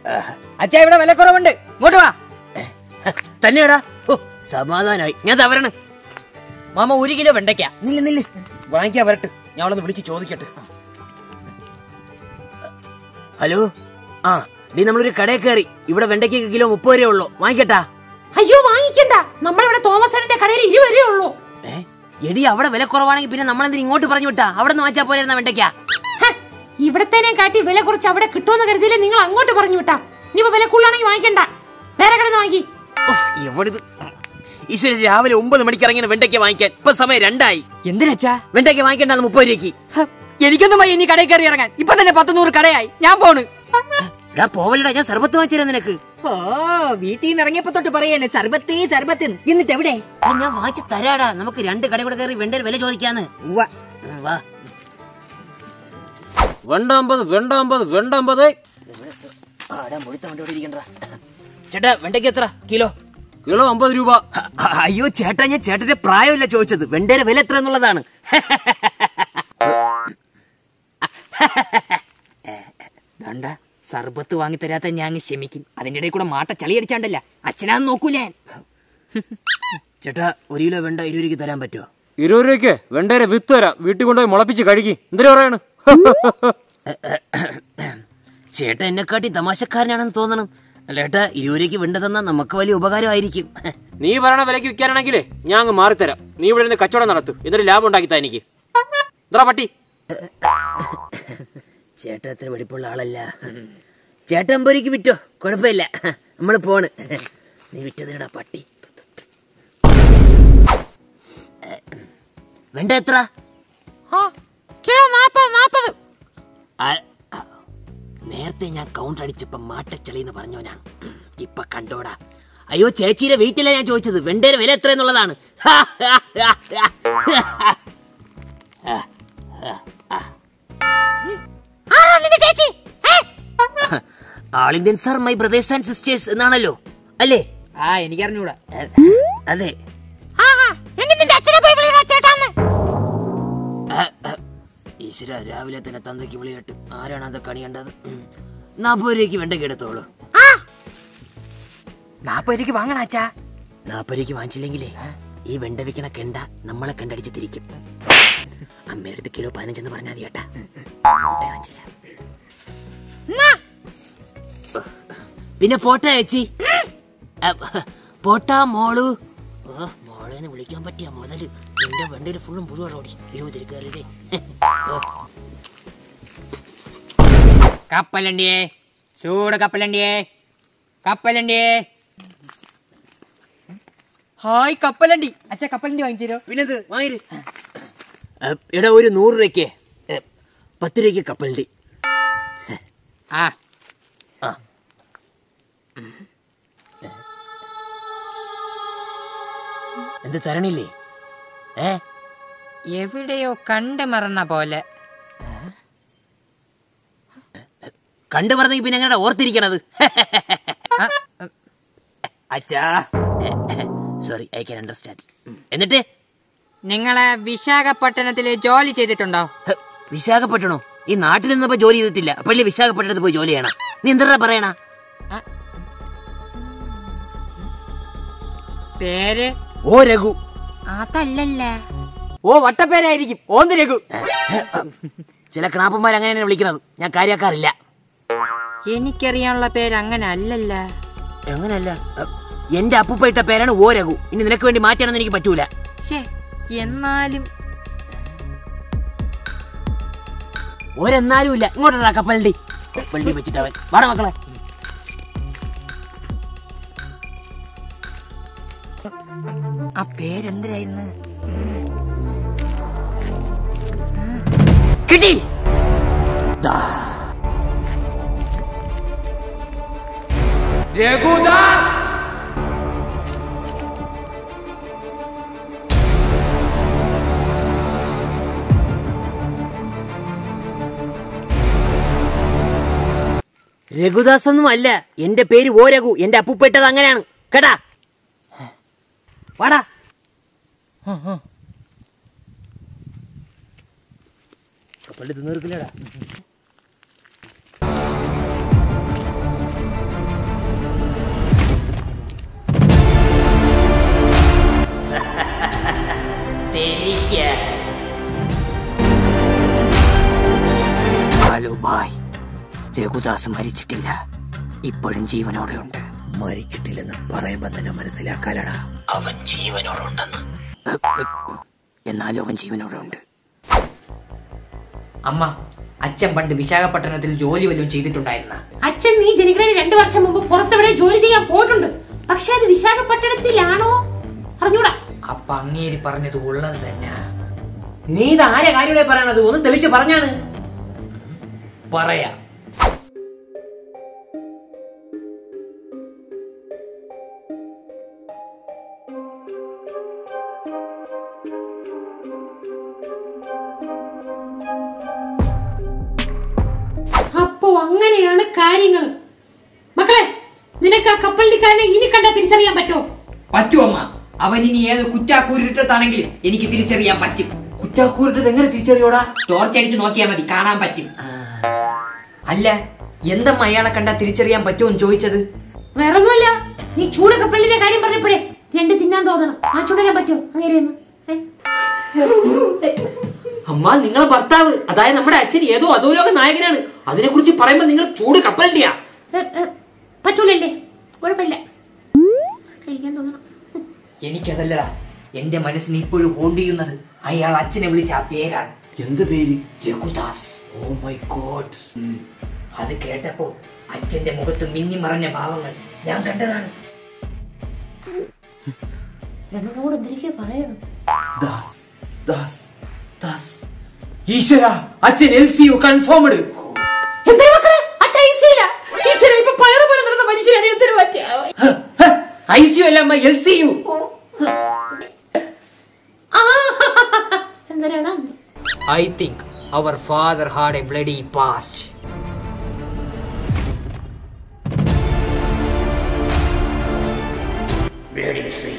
അച്ഛാ ഇവിടെ വിലക്കുറവുണ്ട് ഇങ്ങോട്ട് വാ തന്നെയാടാ ഓ സമാധാനായി ഞാൻ തവരാണ് മാമ ഒരു കിലോ വെണ്ടയ്ക്ക നില്ല നില്ല വാങ്ങിക്കാൻ വരട്ടെ ഞാൻ അവളൊന്ന് വിളിച്ച് ചോദിക്കട്ടെ ഹലോ ആ നീ നമ്മളൊരു കടയിൽ കയറി ഇവിടെ വെണ്ടയ്ക്ക് കിലോ മുപ്പത് രൂപ ഉള്ളൂ വാങ്ങിക്കട്ടാ അയ്യോ വാങ്ങിക്കണ്ട നമ്മളിവിടെ തോമസ് ഏട്ടന്റെ കടയിൽ ഇരുവരേ ഉള്ളൂ ഏ എടി അവിടെ വില കുറവാണെങ്കിൽ പിന്നെ നമ്മളെന്തിനും ഇങ്ങോട്ട് പറഞ്ഞു വിട്ടാ അവിടെ നിന്ന് വാങ്ങിച്ചാ പോരായിരുന്ന വെണ്ടയ്ക്ക ഹ, ഇവിടത്തേനെ കാട്ടി വില കുറച്ച് അവിടെ കിട്ടുമെന്ന് കരുതിയില്ലേ നിങ്ങൾ അങ്ങോട്ട് പറഞ്ഞു വിട്ടാ ഇനിയിപ്പോ വില കൂടുതലാണെങ്കിൽ വാങ്ങിക്കണ്ട വേറെ കടന്ന് വാങ്ങി എവിടിത് ഈശ്വര രാവിലെ ഒമ്പത് മണിക്ക് ഇറങ്ങിയ വെണ്ടയ്ക്ക വാങ്ങിക്കാൻ ഇപ്പൊ സമയം രണ്ടായി എന്തിനച്ഛാ വെണ്ടയ്ക്ക വാങ്ങിക്കണ്ടെന്ന് മുപ്പത് രൂപയ്ക്ക് ഹ, എനിക്കൊന്നും വയ്യ ഇനി കടയിൽ കയറി ഇറങ്ങാൻ ഇപ്പൊ തന്നെ പത്ത് നൂറ് കടയായി ഞാൻ പോണ് എടാ പോവലടാ ഞാൻ സർബത്ത് വാങ്ങിച്ചു നിനക്ക് ഓ വീട്ടിൽ നിന്ന് ഇറങ്ങിയപ്പോ തൊട്ട് പറയാണ് സർബത്ത് സർബത്ത് എന്നിട്ട് എവിടെ എടാ, ഞാൻ വാങ്ങിച്ചു തരാടാ നമുക്ക് രണ്ട് കട കൂടെ കയറി വെണ്ടയുടെ വില ചോദിക്കാന്ന് ഉം, വാ വെണ്ടമ്പത് വെണ്ടമ്പത് വെണ്ടമ്പത് ചേട്ടാ വെണ്ടയ്ക്ക് എത്ര കിലോ കിലോ അമ്പത് രൂപ അയ്യോ ചേട്ടാ ഞാൻ ചേട്ടന്റെ പ്രായമല്ല ചോദിച്ചത് വെണ്ടയുടെ വില എത്ര എന്നുള്ളതാണ് വേണ്ട സർബത്ത് വാങ്ങി തരാത്ത ഞാൻ അങ്ങ് ക്ഷമിക്കും അതിന്റെ ഇടയിൽ കൂടെ മാട്ട ചളി അടിച്ചാണ്ടല്ല അച്ഛനാന്ന് നോക്കൂലേ ചേട്ടാ ഒരു കിലോ വെണ്ട ഇരുപത് രൂപയ്ക്ക് തരാൻ പറ്റുമോ ഇരുപത് രൂപയ്ക്ക് വെണ്ടേരെ വിത്ത് തരാം വീട്ടിൽ കൊണ്ടുപോയി മുളപ്പിച്ച് കഴുകി എന്തിനു പറയാണ് ചേട്ടൻ എന്നെക്കാട്ടി തമാശക്കാരനാണെന്ന് തോന്നണം അല്ല ഏട്ടാ ഇരുപത് രൂപയ്ക്ക് വെണ്ട തന്നാൽ നമുക്ക് വലിയ ഉപകാരമായിരിക്കും നീ പറയണ വിലക്ക് വിൽക്കാനാണെങ്കിലേ ഞാൻ അങ്ങ് മാറിത്തരാം നീ ഇവിടെ നിന്ന് കച്ചവടം നടത്തു എന്നിട്ട് ലാഭം ഉണ്ടാക്കിത്താ എനിക്ക് എന്താ പട്ടി ചേട്ടൻ അത്ര വെടിപ്പുള്ള ആളല്ല ചേട്ടൻ അമ്പരിക്ക് വിറ്റോ കുഴപ്പമില്ല നമ്മള് പോണ് നീ വിറ്റതിനടാ പട്ടി വെണ്ട എത്ര ആ കിലോ നാപ്പത് നാപ്പത് ആ, ആ, നേരത്തെ ഞാൻ കൗണ്ടർ അടിച്ചപ്പോ മാട്ടച്ചളി എന്ന് പറഞ്ഞവനാണ് ഇപ്പൊ കണ്ടോടാ അയ്യോ ചേച്ചിയുടെ വെയിറ്റ് അല്ല ഞാൻ ചോദിച്ചത് വെണ്ടയുടെ വില എത്ര എന്നുള്ളതാണ് ആരാ നിന്റെ ചേച്ചി ഏ? All Indians are my brothers and sisters എന്നാണല്ലോ അല്ലേ ആ എനിക്കറിഞ്ഞൂടാ അതെ ആഹാ എങ്കിൽ നിന്റെ അച്ഛനെ പോയി വിളിക്കടാ ചേട്ടാന്ന് ഈശ്വര രാവിലെ തന്നെ തന്തയ്ക്ക് വിളി കേട്ട് ആരാണ് അതൊക്കെ അണിയേണ്ടത് നാൽപ്പത് രൂപയ്ക്ക് വെണ്ടയ്ക്ക് എടുത്തോളൂ ആ നാപ്പത് രൂപയ്ക്ക് വാങ്ങണ അച്ഛാ നാൽപ്പത് രൂപയ്ക്ക് വാങ്ങിച്ചില്ലെങ്കിലേ ഈ വെണ്ട വിൽക്കണ കെണ്ട നമ്മളെ കണ്ടടിച്ച് തിരിക്കും അമ്മയുടെ അടുത്ത് കിലോ പതിനഞ്ചെന്ന് പറഞ്ഞാൽ മതി കേട്ടാ മുട്ട വാങ്ങിച്ചുതരാം. എന്നാ പിന്നെ പോട്ടെ ചേച്ചി അ, പോട്ടാ മോളു ഓ മോളേന്ന് വിളിക്കാൻ പറ്റിയ മുതല് എന്റെ വണ്ടിയിൽ ഫുള്ളും പുഴു റോഡി ഇരുപത് കയറിയതേ കപ്പലണ്ടിയേ ചൂട് കപ്പലണ്ടിയേ കപ്പലണ്ടിയേ ഹായ് കപ്പലണ്ടി അച്ഛാ കപ്പലണ്ടി വാങ്ങിച്ചു തരോ പിന്നെന്ത് വാങ്ങിര് എടാ ഒരു നൂറ് രൂപയ്ക്ക് എ, പത്ത് രൂപയ്ക്ക് കപ്പലുണ്ട് ആ ആ എന്ത് തരണില്ലേ ഏ എവിടെയോ കണ്ടു മറന്ന പോലെ കണ്ടു പറഞ്ഞെങ്കിൽ പിന്നെ എങ്ങനെ ഓർത്തിരിക്കണത് ആ, അച്ഛാ സോറി ഐ ക്യാൻ അണ്ടർസ്റ്റാൻഡ് എന്നിട്ട് നിങ്ങള് വിശാഖപട്ടണത്തിൽ ജോലി ചെയ്തിട്ടുണ്ടോ ഹ്, വിശാഖപട്ടണോ ഈ നാട്ടിൽ നിന്നപ്പോ ജോലി ചെയ്തിട്ടില്ല അപ്പല്ലേ വിശാഖപട്ടണത്ത് പോയി ജോലി ചെയ്യണം നീ എന്താ പറയണ പേര് ഓ രഘു അതല്ലല്ല ഓ വട്ടപ്പേരായിരിക്കും ഓന്ത് രഘു ചില ക്ണാപ്പന്മാർ അങ്ങനെയാണ് വിളിക്കുന്നത് ഞാൻ കാര്യാക്കാറില്ല എനിക്കറിയാനുള്ള പേര് അങ്ങനെ അല്ലല്ല എങ്ങനെയല്ല അ, എന്റെ അപ്പൂപ്പ ഇട്ട പേരാണ് ഓ രഘു ഇനി നിനക്ക് വേണ്ടി മാറ്റണമെന്ന് എനിക്ക് പറ്റൂല ഷേ എന്നാലും ഒരെന്നാലും ഇല്ല ഇങ്ങോട്ടാ കപ്പലണ്ടി കപ്പലണ്ടി വെച്ചിട്ട് അവൻ വാടാ മക്കളെ ആ പേരെന്തിനായിരുന്നു കിട്ടി ദാസ് രഘുദാസ് രഘുദാസ് ഒന്നും അല്ല എന്റെ പേര് ഓ രഘു എന്റെ അപ്പൂപ്പ ഇട്ടത് അങ്ങനെയാണ് കേട്ടാ വാടാ കപ്പലണ്ടി തിന്നീർക്കില്ലടാ ഹലോ ബായ് രഘുദാസ് മരിച്ചിട്ടില്ല ഇപ്പോഴും ജീവനോടെ ഉണ്ട് മരിച്ചിട്ടില്ലെന്ന് പറയുമ്പോ തന്നെ മനസ്സിലാക്കാലടാ അവൻ ജീവനോടുണ്ടെന്ന് എന്നാലും അവൻ ജീവനോടെ ഉണ്ട് അമ്മ അച്ഛൻ പണ്ട് വിശാഖപട്ടണത്തിൽ ജോലി വല്ലതും ചെയ്തിട്ടുണ്ടായിരുന്ന അച്ഛൻ നീ ജനിക്കുന്നതിന് രണ്ടു വർഷം മുമ്പ് പുറത്തെവിടെ ജോലി ചെയ്യാൻ പോയിട്ടുണ്ട് പക്ഷെ അത് വിശാഖപട്ടണത്തിലാണോ അറിഞ്ഞൂടാ അപ്പൊ അങ്ങേരി പറഞ്ഞത് ഉള്ളത് തന്നെ നീ ഇത് ആരെ കാര്യയുടെ പറയണത് ഒന്ന് തെളിച്ച് പറഞ്ഞാണ് പറയാം അപ്പോ അങ്ങനെയാണ് കാര്യങ്ങൾ മക്കളെ നിനക്ക് ആ കപ്പലിക്കാരനെ ഇനി കണ്ടാ തിരിച്ചറിയാൻ പറ്റോ പറ്റുമമ്മ അവൻ ഇനി ഏത് കുറ്റാക്കൂരിട്ടത്താണെങ്കിലും എനിക്ക് തിരിച്ചറിയാൻ പറ്റും കുറ്റാക്കൂരിട്ടത് എങ്ങനെ തിരിച്ചറിയോടാ ടോർച്ച് അടിച്ച് നോക്കിയാൽ മതി കാണാൻ പറ്റും അല്ല എന്തമ്മ അയാളെ കണ്ടാ തിരിച്ചറിയാൻ പറ്റുമെന്ന് ചോദിച്ചത് വേറൊന്നുമല്ല നീ ചൂട് കപ്പലിന്റെ കാര്യം പറഞ്ഞപ്പോഴേ രണ്ട് തിന്നാൻ തോന്നണം ആ ചൂടരാൻ പറ്റോ അങ്ങനെയൊന്ന് ഏ? അമ്മ നിങ്ങളെ ഭർത്താവ് അതായത് നമ്മുടെ അച്ഛൻ ഏതോ അധോലോക നായകനാണ് അതിനെ കുറിച്ച് പറയുമ്പോ നിങ്ങൾ ചൂട് കപ്പലിന്റെയാ ഏ, ഏ, പറ്റൂലല്ലേ കുഴപ്പമില്ല കഴിക്കാൻ തോന്നണം എനിക്കതല്ലടാ എന്റെ മനസ്സിന് ഇപ്പോഴും ഹോണ്ട് ചെയ്യുന്നത് അയാൾ അച്ഛനെ വിളിച്ച ആ പേരാണ് എന്ത് പേര് രഘുദാസ് ഓ മൈ ഗോഡ് അത് കേട്ടപ്പോ അച്ഛന്റെ മുഖത്ത് മിന്നി മറഞ്ഞ ഭാവങ്ങൾ ഞാൻ കണ്ടതാണ് രണ്ടോട് എന്തൊക്കെ പറയണം ദാസ് ദാസ് ദാസ് ഈശ്വര അച്ഛൻ എൽ സി യു കൺഫേംഡ് എന്തൊരു മക്കളെ അച്ഛാ ഈശ്വര ഈശ്വര ഇപ്പൊ പയറ് പോലെ നടന്ന മനുഷ്യരാണ് എന്തൊരു പറ്റിയ ഐ സി യു അല്ല അമ്മ എൽ സി യു എന്തരാണ് I think our father had a bloody past bloody